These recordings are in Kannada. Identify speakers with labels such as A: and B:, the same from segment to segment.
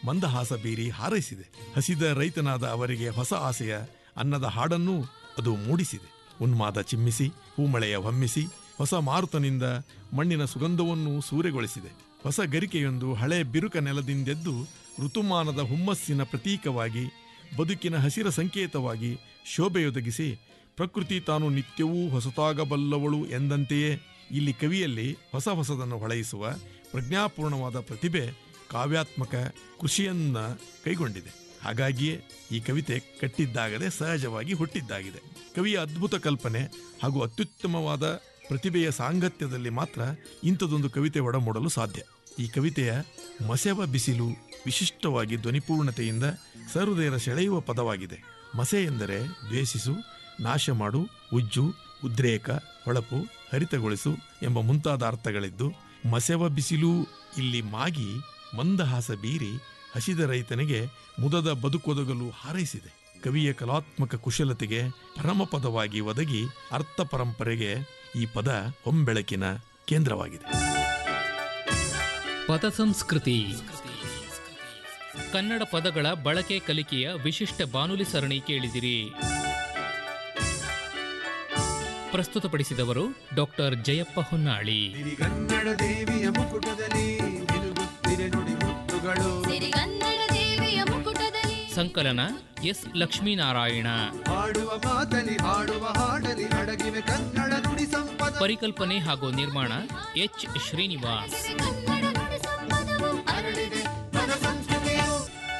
A: ಮಂದಹಾಸ ಬೀರಿ ಹಾರೈಸಿದೆ ಹಸಿದ ರೈತನಾದ ಅವರಿಗೆ ಹೊಸ ಆಸೆಯ ಅನ್ನದ ಹಾಡನ್ನೂ ಅದು ಮೂಡಿಸಿದೆ ಉನ್ಮಾದ ಚಿಮ್ಮಿಸಿ ಹೂಮಳೆಯ ಹೊಮ್ಮಿಸಿ ಹೊಸ ಮಾರುತನಿಂದ ಮಣ್ಣಿನ ಸುಗಂಧವನ್ನು ಸೂರೆಗೊಳಿಸಿದೆ ಹೊಸ ಗರಿಕೆಯೊಂದು ಹಳೆ ಬಿರುಕ ನೆಲದಿಂದೆದ್ದು ಋತುಮಾನದ ಹುಮ್ಮಸ್ಸಿನ ಪ್ರತೀಕವಾಗಿ ಬದುಕಿನ ಹಸಿರ ಸಂಕೇತವಾಗಿ ಶೋಭೆಯೊದಗಿಸಿ ಪ್ರಕೃತಿ ತಾನು ನಿತ್ಯವೂ ಹೊಸತಾಗಬಲ್ಲವಳು ಎಂದಂತೆಯೇ ಇಲ್ಲಿ ಕವಿಯಲ್ಲಿ ಹೊಸ ಹೊಸದನ್ನು ಹೊಳೆಯಿಸುವ ಪ್ರಜ್ಞಾಪೂರ್ಣವಾದ ಪ್ರತಿಭೆ ಕಾವ್ಯಾತ್ಮಕ ಕೃಷಿಯನ್ನ ಕೈಗೊಂಡಿದೆ ಹಾಗಾಗಿಯೇ ಈ ಕವಿತೆ ಕಟ್ಟಿದ್ದಾಗದೆ ಸಹಜವಾಗಿ ಹುಟ್ಟಿದ್ದಾಗಿದೆ ಕವಿಯ ಅದ್ಭುತ ಕಲ್ಪನೆ ಹಾಗೂ ಅತ್ಯುತ್ತಮವಾದ ಪ್ರತಿಭೆಯ ಸಾಂಗತ್ಯದಲ್ಲಿ ಮಾತ್ರ ಇಂಥದೊಂದು ಕವಿತೆ ಒಡಮೂಡಲು ಸಾಧ್ಯ ಈ ಕವಿತೆಯ ಮಸೆವ ಬಿಸಿಲು ವಿಶಿಷ್ಟವಾಗಿ ಧ್ವನಿಪೂರ್ಣತೆಯಿಂದ ಸಹೃದಯರ ಸೆಳೆಯುವ ಪದವಾಗಿದೆ ಮಸೆ ಎಂದರೆ ದ್ವೇಷಿಸು ನಾಶ ಮಾಡು ಉಜ್ಜು ಉದ್ರೇಕ ಹೊಳಪು ಹರಿತಗೊಳಿಸು ಎಂಬ ಮುಂತಾದ ಅರ್ಥಗಳಿದ್ದು ಮಸೆವ ಬಿಸಿಲು ಇಲ್ಲಿ ಮಾಗಿ ಮಂದಹಾಸ ಬೀರಿ ಹಸಿದ ರೈತನಿಗೆ ಮುದದ ಬದುಕೊದಗಲು ಹಾರೈಸಿದೆ ಕವಿಯ ಕಲಾತ್ಮಕ ಕುಶಲತೆಗೆ ಪರಮಪದವಾಗಿ ಒದಗಿ ಅರ್ಥ ಪರಂಪರೆಗೆ ಈ ಪದ ಹೊಂಬೆಳಕಿನ ಕೇಂದ್ರವಾಗಿದೆ
B: ಪದ ಸಂಸ್ಕೃತಿ ಕನ್ನಡ ಪದಗಳ ಬಳಕೆ ಕಲಿಕೆಯ ವಿಶಿಷ್ಟ ಬಾನುಲಿ ಸರಣಿ ಕೇಳಿದಿರಿ ಪ್ರಸ್ತುತಪಡಿಸಿದವರು ಡಾಕ್ಟರ್ ಜಯಪ್ಪ ಹೊನ್ನಾಳಿ
C: ಸಿರಿಗನ್ನಡ ದೇವಿಯ ಮುಕುಟದಲ್ಲಿ ನಿಲುಗುತ್ತಿರೆ ನುಡಿ ಮುತ್ತುಗಳು
D: ಸಿರಿಗನ್ನಡ ದೇವಿಯ ಮುಕುಟದಲ್ಲಿ
B: ಸಂಕಲನ ಎಸ್ ಲಕ್ಷ್ಮೀನಾರಾಯಣ
C: ಹಾಡುವ ಮಾತಲಿ ಹಾಡುವ ಹಾಡಲಿ ಅಡಗಿವೆ ಕನ್ನಡ ನುಡಿ ಸಂಪದ
B: ಪರಿಕಲ್ಪನೆ ಹಾಗೂ ನಿರ್ಮಾಣ ಎಚ್ ಶ್ರೀನಿವಾಸ್
D: ಕನ್ನಡ ನುಡಿ ಸಂಪದವು
C: ಹರಡಿದೆ ಪದ ಸಂಸ್ಕೃತಿಯು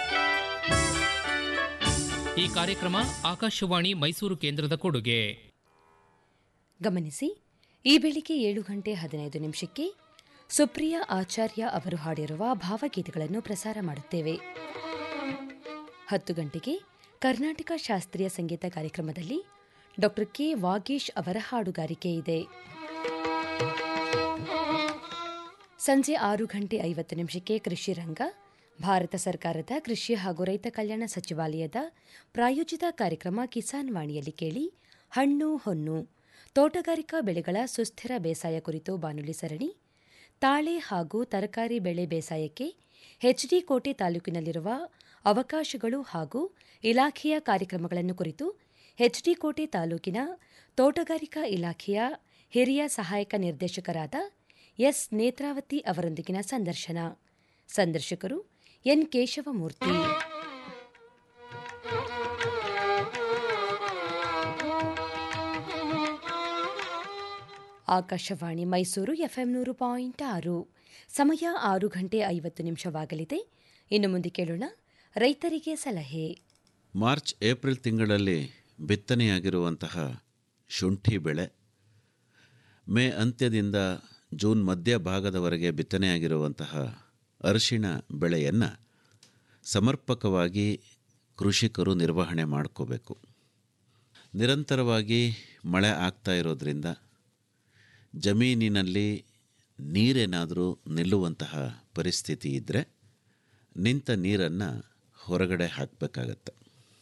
B: ಈ ಕಾರ್ಯಕ್ರಮ ಆಕಾಶವಾಣಿ ಮೈಸೂರು ಕೇಂದ್ರದ ಕೊಡುಗೆ
E: ಗಮನಿಸಿ ಈ ಬೆಳಿಗ್ಗೆ ಏಳು ಗಂಟೆ ಹದಿನೈದು ನಿಮಿಷಕ್ಕೆ ಸುಪ್ರಿಯಾ ಆಚಾರ್ಯ ಅವರು ಹಾಡಿರುವ ಭಾವಗೀತೆಗಳನ್ನು ಪ್ರಸಾರ ಮಾಡುತ್ತೇವೆ ಹತ್ತು ಗಂಟೆಗೆ ಕರ್ನಾಟಕ ಶಾಸ್ತ್ರೀಯ ಸಂಗೀತ ಕಾರ್ಯಕ್ರಮದಲ್ಲಿ ಡಾಕ್ಟರ್ ಕೆ ವಾಗೀಶ್ ಅವರ ಹಾಡುಗಾರಿಕೆ ಇದೆ ಸಂಜೆ ಆರು ಗಂಟೆ ಐವತ್ತು ನಿಮಿಷಕ್ಕೆ ಕೃಷಿ ರಂಗ ಭಾರತ ಸರ್ಕಾರದ ಕೃಷಿ ಹಾಗೂ ರೈತ ಕಲ್ಯಾಣ ಸಚಿವಾಲಯದ ಪ್ರಾಯೋಜಿತ ಕಾರ್ಯಕ್ರಮ ಕಿಸಾನ್ ವಾಣಿಯಲ್ಲಿ ಕೇಳಿ ಹಣ್ಣು ಹೊನ್ನು ತೋಟಗಾರಿಕಾ ಬೆಳೆಗಳ ಸುಸ್ಥಿರ ಬೇಸಾಯ ಕುರಿತು ಬಾನುಲಿ ಸರಣಿ ತಾಳೆ ಹಾಗೂ ತರಕಾರಿ ಬೆಳೆ ಬೇಸಾಯಕ್ಕೆ ಎಚ್ಡಿ ಕೋಟೆ ತಾಲೂಕಿನಲ್ಲಿರುವ ಅವಕಾಶಗಳು ಹಾಗೂ ಇಲಾಖೆಯ ಕಾರ್ಯಕ್ರಮಗಳನ್ನು ಕುರಿತು ಎಚ್ಡಿ ಕೋಟೆ ತಾಲೂಕಿನ ತೋಟಗಾರಿಕಾ ಇಲಾಖೆಯ ಹಿರಿಯ ಸಹಾಯಕ ನಿರ್ದೇಶಕರಾದ ಎಸ್ ನೇತ್ರಾವತಿ ಅವರೊಂದಿಗಿನ ಸಂದರ್ಶನ ಸಂದರ್ಶಕರು ಎನ್ ಕೇಶವಮೂರ್ತಿ ಆಕಾಶವಾಣಿ ಮೈಸೂರು ಎಫ್ಎಂ ನೂರು ಪಾಯಿಂಟ್ ಆರು ಸಮಯ ಆರು ಗಂಟೆ ಐವತ್ತು ನಿಮಿಷವಾಗಲಿದೆ ಇನ್ನು ಮುಂದೆ ಕೇಳೋಣ ರೈತರಿಗೆ ಸಲಹೆ
F: ಮಾರ್ಚ್ ಏಪ್ರಿಲ್ ತಿಂಗಳಲ್ಲಿ ಬಿತ್ತನೆಯಾಗಿರುವಂತಹ ಶುಂಠಿ ಬೆಳೆ ಮೇ ಅಂತ್ಯದಿಂದ ಜೂನ್ ಮಧ್ಯ ಭಾಗದವರೆಗೆ ಬಿತ್ತನೆಯಾಗಿರುವಂತಹ ಅರಿಶಿಣ ಬೆಳೆಯನ್ನು ಸಮರ್ಪಕವಾಗಿ ಕೃಷಿಕರು ನಿರ್ವಹಣೆ ಮಾಡ್ಕೋಬೇಕು ನಿರಂತರವಾಗಿ ಮಳೆ ಆಗ್ತಾ ಇರೋದ್ರಿಂದ ಜಮೀನಿನಲ್ಲಿ ನೀರೇನಾದರೂ ನಿಲ್ಲುವಂತಹ ಪರಿಸ್ಥಿತಿ ಇದ್ದರೆ ನಿಂತ ನೀರನ್ನು ಹೊರಗಡೆ ಹಾಕಬೇಕಾಗತ್ತೆ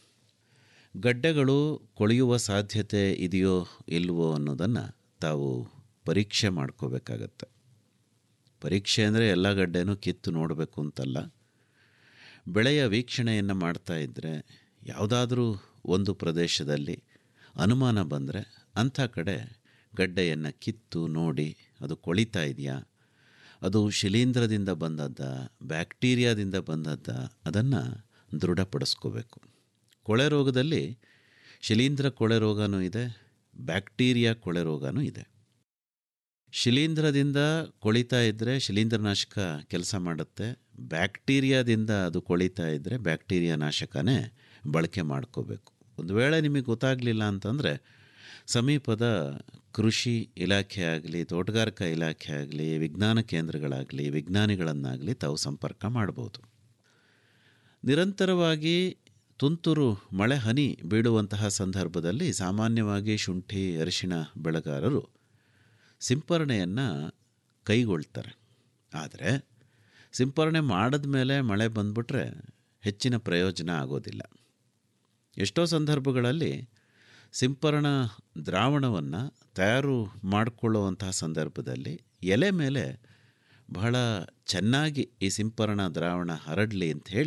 F: ಗಡ್ಡೆಗಳು ಕೊಳೆಯುವ ಸಾಧ್ಯತೆ ಇದೆಯೋ ಇಲ್ವೋ ಅನ್ನೋದನ್ನು ತಾವು ಪರೀಕ್ಷೆ ಮಾಡ್ಕೋಬೇಕಾಗತ್ತೆ ಪರೀಕ್ಷೆ ಅಂದರೆ ಎಲ್ಲ ಗಡ್ಡೆನೂ ಕಿತ್ತು ನೋಡಬೇಕು ಅಂತಲ್ಲ ಬೆಳೆಯ ವೀಕ್ಷಣೆಯನ್ನು ಮಾಡ್ತಾ ಇದ್ದರೆ ಯಾವುದಾದ್ರೂ ಒಂದು ಪ್ರದೇಶದಲ್ಲಿ ಅನುಮಾನ ಬಂದರೆ ಅಂಥ ಕಡೆ ಗಡ್ಡೆಯನ್ನು ಕಿತ್ತು ನೋಡಿ ಅದು ಕೊಳಿತಾ ಇದೆಯಾ ಅದು ಶಿಲೀಂಧ್ರದಿಂದ ಬಂದದ್ದ ಬ್ಯಾಕ್ಟೀರಿಯಾದಿಂದ ಬಂದದ್ದ ಅದನ್ನು ದೃಢಪಡಿಸ್ಕೋಬೇಕು ಕೊಳೆ ರೋಗದಲ್ಲಿ ಶಿಲೀಂಧ್ರ ಕೊಳೆ ರೋಗನೂ ಇದೆ ಬ್ಯಾಕ್ಟೀರಿಯಾ ಕೊಳೆ ರೋಗನೂ ಇದೆ ಶಿಲೀಂಧ್ರದಿಂದ ಕೊಳಿತಾ ಇದ್ದರೆ ಶಿಲೀಂಧ್ರನಾಶಕ ಕೆಲಸ ಮಾಡುತ್ತೆ ಬ್ಯಾಕ್ಟೀರಿಯಾದಿಂದ ಅದು ಕೊಳಿತಾ ಇದ್ದರೆ ಬ್ಯಾಕ್ಟೀರಿಯಾ ನಾಶಕನೇ ಬಳಕೆ ಮಾಡ್ಕೋಬೇಕು ಒಂದು ವೇಳೆ ನಿಮಗೆ ಗೊತ್ತಾಗಲಿಲ್ಲ ಅಂತಂದರೆ ಸಮೀಪದ ಕೃಷಿ ಇಲಾಖೆ ಆಗಲಿ ತೋಟಗಾರಿಕಾ ಇಲಾಖೆ ಆಗಲಿ ವಿಜ್ಞಾನ ಕೇಂದ್ರಗಳಾಗಲಿ ವಿಜ್ಞಾನಿಗಳನ್ನಾಗಲಿ ತಾವು ಸಂಪರ್ಕ ಮಾಡ್ಬೋದು ನಿರಂತರವಾಗಿ ತುಂತುರು ಮಳೆ ಹನಿ ಬೀಳುವಂತಹ ಸಂದರ್ಭದಲ್ಲಿ ಸಾಮಾನ್ಯವಾಗಿ ಶುಂಠಿ ಅರಿಶಿಣ ಬೆಳೆಗಾರರು ಸಿಂಪರಣೆಯನ್ನು ಕೈಗೊಳ್ತಾರೆ ಆದರೆ ಸಿಂಪರಣೆ ಮಾಡಿದ ಮೇಲೆ ಮಳೆ ಬಂದ್ಬಿಟ್ರೆ ಹೆಚ್ಚಿನ ಪ್ರಯೋಜನ ಆಗೋದಿಲ್ಲ ಎಷ್ಟೋ ಸಂದರ್ಭಗಳಲ್ಲಿ ಸಿಂಪರಣಾ ದ್ರಾವಣವನ್ನು ತಯಾರು ಮಾಡಿಕೊಳ್ಳುವಂತಹ ಸಂದರ್ಭದಲ್ಲಿ ಎಲೆ ಮೇಲೆ ಬಹಳ ಚೆನ್ನಾಗಿ ಈ ಸಿಂಪರಣಾ ದ್ರಾವಣ ಹರಡಲಿ ಅಂತ ಹೇಳಿ